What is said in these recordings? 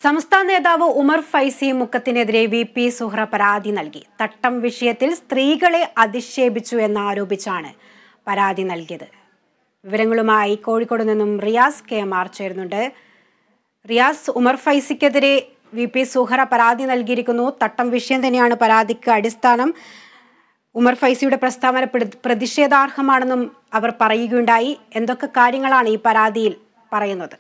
സംസ്ഥാന നേതാവ് ഉമർ ഫൈസി മുക്കത്തിനെതിരെ വി പി സുഹ്ര പരാതി നൽകി തട്ടം വിഷയത്തിൽ സ്ത്രീകളെ അധിക്ഷേപിച്ചു എന്നാരോപിച്ചാണ് പരാതി നൽകിയത് വിവരങ്ങളുമായി കോഴിക്കോട് നിന്നും റിയാസ് കെ എം ആർ ചേരുന്നുണ്ട് റിയാസ് ഉമർ ഫൈസിക്കെതിരെ വി പി സുഹറ പരാതി നൽകിയിരിക്കുന്നു തട്ടം വിഷയം തന്നെയാണ് പരാതിക്ക് അടിസ്ഥാനം ഉമർ ഫൈസിയുടെ പ്രസ്താവന പ്രതി- പ്രതിഷേധാർഹമാണെന്നും അവർ പറയുകയുണ്ടായി എന്തൊക്കെ കാര്യങ്ങളാണ് ഈ പരാതിയിൽ പറയുന്നത്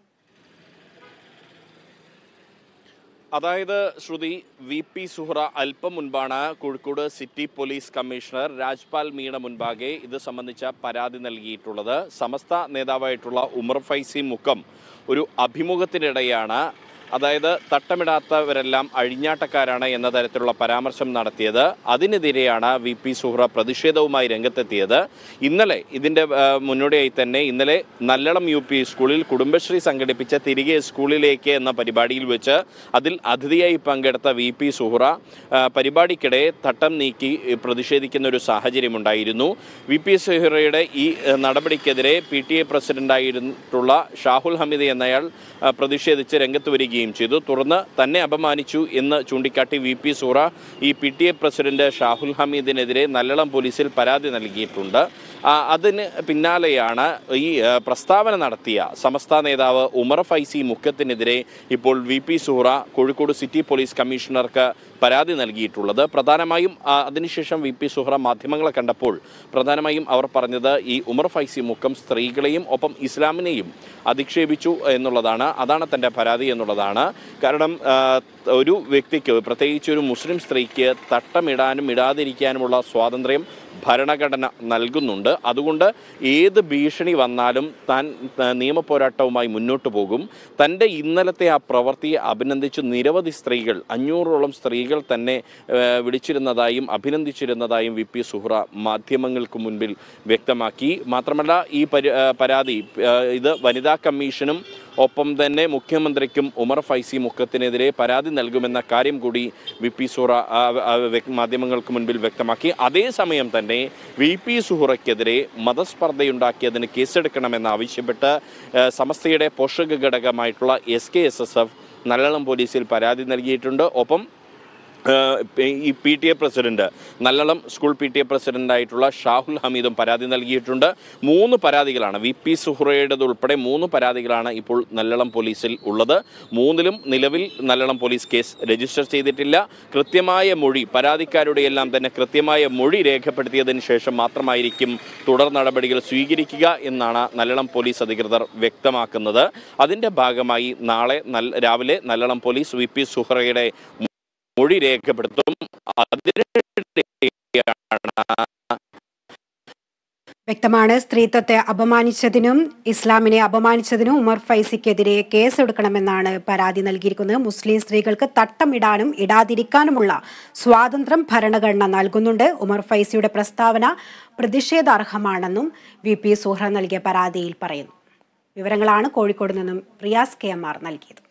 അതായത് ശ്രുതി വി പി സുഹ്റ അല്പം മുൻപാണ് Kozhikode city police commissioner Rajpal Meena മുൻപാകെ ഇത് സംബന്ധിച്ച പരാതി നൽകിയിട്ടുള്ളത് സമസ്ത നേതാവായിട്ടുള്ള ഉമർ ഫൈസി മുക്കം ഒരു അഭിമുഖത്തിനിടെയാണ് അതായത് തട്ടമിടാത്തവരെല്ലാം അഴിഞ്ഞാട്ടക്കാരാണ് എന്ന തരത്തിലുള്ള പരാമർശം നടത്തിയത് അതിനെതിരെയാണ് വി പി സുഹ്റ പ്രതിഷേധവുമായി രംഗത്തെത്തിയത് ഇന്നലെ ഇതിൻ്റെ ആ, മുന്നോടിയായി തന്നെ ഇന്നലെ നല്ലളം യു പി സ്കൂളിൽ കുടുംബശ്രീ സംഘടിപ്പിച്ച തിരികെ സ്കൂളിലേക്ക് എന്ന പരിപാടിയിൽ വെച്ച് അതിൽ അതിഥിയായി പങ്കെടുത്ത വി പി സുഹ്റ ആ, പരിപാടിക്കിടെ തട്ടം നീക്കി ഏ, പ്രതിഷേധിക്കുന്ന ഒരു സാഹചര്യമുണ്ടായിരുന്നു വി പി സുഹ്റയുടെ ഈ ഏ, നടപടിക്കെതിരെ പി ടി എ പ്രസിഡന്റായിട്ടുള്ള ഷാഹുൽ ഹമീദ് എന്നയാൾ ആ, പ്രതിഷേധിച്ച് രംഗത്ത് വരികയും ചെയ്തു തുടർന്ന് തന്നെ അപമാനിച്ചു എന്ന് ചൂണ്ടിക്കാട്ടി വി പി സൂറ ഈ P T A president Shahul ഹമീദിനെതിരെ നല്ലളം പോലീസിൽ പരാതി നൽകിയിട്ടുണ്ട് ആ, അതിന് പിന്നാലെയാണ് ഈ ആ, പ്രസ്താവന നടത്തിയ സമസ്ത നേതാവ് ഉമർ ഫൈസി മുഖത്തിനെതിരെ ഇപ്പോൾ വി പി സൂറ കോഴിക്കോട് സിറ്റി പോലീസ് കമ്മീഷണർക്ക് പരാതി നൽകിയിട്ടുള്ളത് പ്രധാനമായും ആ, അതിനുശേഷം വി പി സുഹ്റ മാധ്യമങ്ങളെ കണ്ടപ്പോൾ പ്രധാനമായും അവർ പറഞ്ഞത് ഈ ഉമർ ഫൈസി മുക്കം സ്ത്രീകളെയും ഒപ്പം ഇസ്ലാമിനെയും അധിക്ഷേപിച്ചു എന്നുള്ളതാണ് അതാണ് തൻ്റെ പരാതി എന്നുള്ളതാണ് കാരണം ആ, ഒരു വ്യക്തിക്ക് പ്രത്യേകിച്ച് ഒരു മുസ്ലിം സ്ത്രീക്ക് തട്ടമിടാനും ഇടാതിരിക്കാനുമുള്ള സ്വാതന്ത്ര്യം ഭരണഘടന നൽകുന്നുണ്ട് അതുകൊണ്ട് ഏത് ഭീഷണി വന്നാലും താൻ ആ, നിയമപോരാട്ടവുമായി മുന്നോട്ട് പോകും തൻ്റെ ഇന്നലത്തെ ആ പ്രവൃത്തിയെ അഭിനന്ദിച്ച് നിരവധി സ്ത്രീകൾ അഞ്ഞൂറോളം സ്ത്രീകൾ തന്നെ ആ, വിളിച്ചിരുന്നതായും അഭിനന്ദിച്ചിരുന്നതായും വി പി സുഹ്റ മാധ്യമങ്ങൾക്ക് മുൻപിൽ വ്യക്തമാക്കി മാത്രമല്ല ഈ പരി- ആ, പരാതി ആ, ഇത് വനിതാ കമ്മീഷനും ഒപ്പം തന്നെ മുഖ്യമന്ത്രിക്കും ഉമർ ഫൈസി മുഖത്തിനെതിരെ പരാതി നൽകുമെന്ന കാര്യം കൂടി വി പി സുഹറ ആ, ആ, വ്യക്- മാധ്യമങ്ങൾക്ക് മുൻപിൽ വ്യക്തമാക്കി അതേസമയം തന്നെ വി പി സുഹറയ്ക്കെതിരെ മതസ്പർദ്ധയുണ്ടാക്കിയതിന് കേസെടുക്കണമെന്നാവശ്യപ്പെട്ട് ആ, സമസ്തയുടെ പോഷക ഘടകമായിട്ടുള്ള S K S S F Nallalam പോലീസിൽ പരാതി നൽകിയിട്ടുണ്ട് ഒപ്പം ഏഹ് ഈ P T A president Nallalam school P T A പ്രസിഡന്റായിട്ടുള്ള ഷാഹുൽ ഹമീദും പരാതി നൽകിയിട്ടുണ്ട് മൂന്ന് പരാതികളാണ് വി പി സുഹ്റയുടേത് ഉൾപ്പെടെ മൂന്ന് പരാതികളാണ് ഇപ്പോൾ നല്ലളം പോലീസിൽ ഉള്ളത് മൂന്നിലും നിലവിൽ നല്ലളം പോലീസ് കേസ് രജിസ്റ്റർ ചെയ്തിട്ടില്ല കൃത്യമായ മൊഴി പരാതിക്കാരുടെ എല്ലാം തന്നെ കൃത്യമായ മൊഴി രേഖപ്പെടുത്തിയതിന് ശേഷം മാത്രമായിരിക്കും തുടർ നടപടികൾ സ്വീകരിക്കുക എന്നാണ് നല്ലളം പോലീസ് അധികൃതർ വ്യക്തമാക്കുന്നത് അതിൻ്റെ ഭാഗമായി നാളെ നൽ- രാവിലെ നല്ലളം പോലീസ് വി പി സുഹ്റയുടെ മൊഴി രേഖപ്പെടുത്തും അതിനിടെയാണ് വ്യക്തമാണ് സ്ത്രീത്വത്തെ അപമാനിച്ചതിനും ഇസ്ലാമിനെ അപമാനിച്ചതിനും ഉമർ ഫൈസിക്കെതിരെ കേസെടുക്കണമെന്നാണ് പരാതി നൽകിയിരിക്കുന്നത് മുസ്ലിം സ്ത്രീകൾക്ക് തട്ടമിടാനും ഇടാതിരിക്കാനുമുള്ള സ്വാതന്ത്ര്യം ഭരണഘടന നൽകുന്നുണ്ട് ഉമർ ഫൈസിയുടെ പ്രസ്താവന പ്രതിഷേധാർഹമാണെന്നും വി പി സുഹ്ര നൽകിയ പരാതിയിൽ പറയുന്നു വിവരങ്ങളാണ് കോഴിക്കോട് നിന്നും റിയാസ് കെ എം ആർ നൽകിയത്